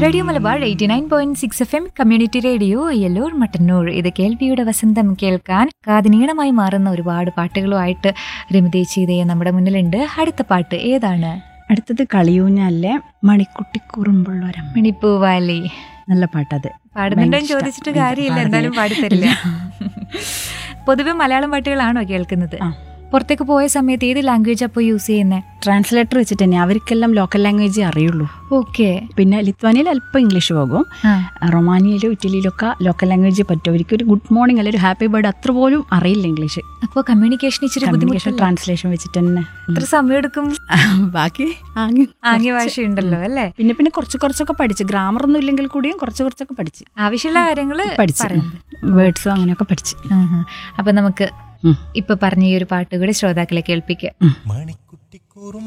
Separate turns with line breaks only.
Radio Malabar eighty nine point six F M community radio Ayyalloor Mattannur ഇത് കേൾവിയുടെ വസന്തം കേൾക്കാൻ കാതിനീളമായി മാറുന്ന ഒരുപാട് പാട്ടുകളുമായിട്ട് രമിതേച്ചി ഇതേ നമ്മുടെ മുന്നിലുണ്ട് അടുത്ത പാട്ട് ഏതാണ്
അടുത്തത് കളിയൂഞ്ഞാലിലെ മണിക്കുട്ടി കുറുമ്പുള്ളൊരം
മണിപ്പൂവാലി
നല്ല പാട്ടത്
പാടുന്നുണ്ടോ
ഭയങ്കര
ചോദിച്ചിട്ട്
ഇഷ്ടാ.
കാര്യമില്ല
പാടുന്നില്ല.
എന്തായാലും പാടിത്തരില്ല പൊതുവെ മലയാളം പാട്ടുകളാണോ കേൾക്കുന്നത്
ആ.
പുറത്തേക്ക് പോയ സമയത്ത് ഏത് ലാംഗ്വേജ് അപ്പോൾ യൂസ് ചെയ്യുന്നത്
ട്രാൻസ്ലേറ്റർ വെച്ചിട്ട് തന്നെ അവർക്കെല്ലാം ലോക്കൽ ലാംഗ്വേജേ അറിയുള്ളൂ
ഓക്കെ
പിന്നെ ലിത്വാനിയയിൽ അല്പം ഇംഗ്ലീഷ് പോകും റൊമാനിയയിലും ഇറ്റലിയിലൊക്കെ ലോക്കൽ ലാംഗ്വേജ് പറ്റും അവർക്ക് ഒരു ഗുഡ് മോർണിംഗ് അല്ലെങ്കിൽ ഒരു ഹാപ്പി ബർഡ് അത്ര പോലും അറിയില്ല ഇംഗ്ലീഷ്
അപ്പോൾ കമ്മ്യൂണിക്കേഷൻ ഇച്ചിരി
കമ്മ്യൂണിക്കേഷൻ
ബുദ്ധിമുട്ടല്ല
ട്രാൻസ്ലേഷൻ വെച്ചിട്ട് തന്നെ
എത്ര സമയം എടുക്കും
ബാക്കി ആംഗ്യം
ആംഗ്യ ഭാഷ ഉണ്ടല്ലോ അല്ലേ
പിന്നെ പിന്നെ കുറച്ച് കുറച്ചൊക്കെ പഠിച്ച് ഗ്രാമർ ഒന്നും ഇല്ലെങ്കിൽ കൂടിയും കുറച്ച് കുറച്ചൊക്കെ പഠിച്ച്
ആവശ്യമുള്ള കാര്യങ്ങള്
പഠിച്ച്
പറയുന്നത്.
വേർഡ്സും അങ്ങനെയൊക്കെ പഠിച്ച്
ആഹാ. അപ്പൊ നമുക്ക്
ഉം.
ഇപ്പൊ പറഞ്ഞ ഈ ഒരു പാട്ട് കൂടി ശ്രോതാക്കളെ കേൾപ്പിക്കാം
മണിക്കുട്ടിക്കൂറും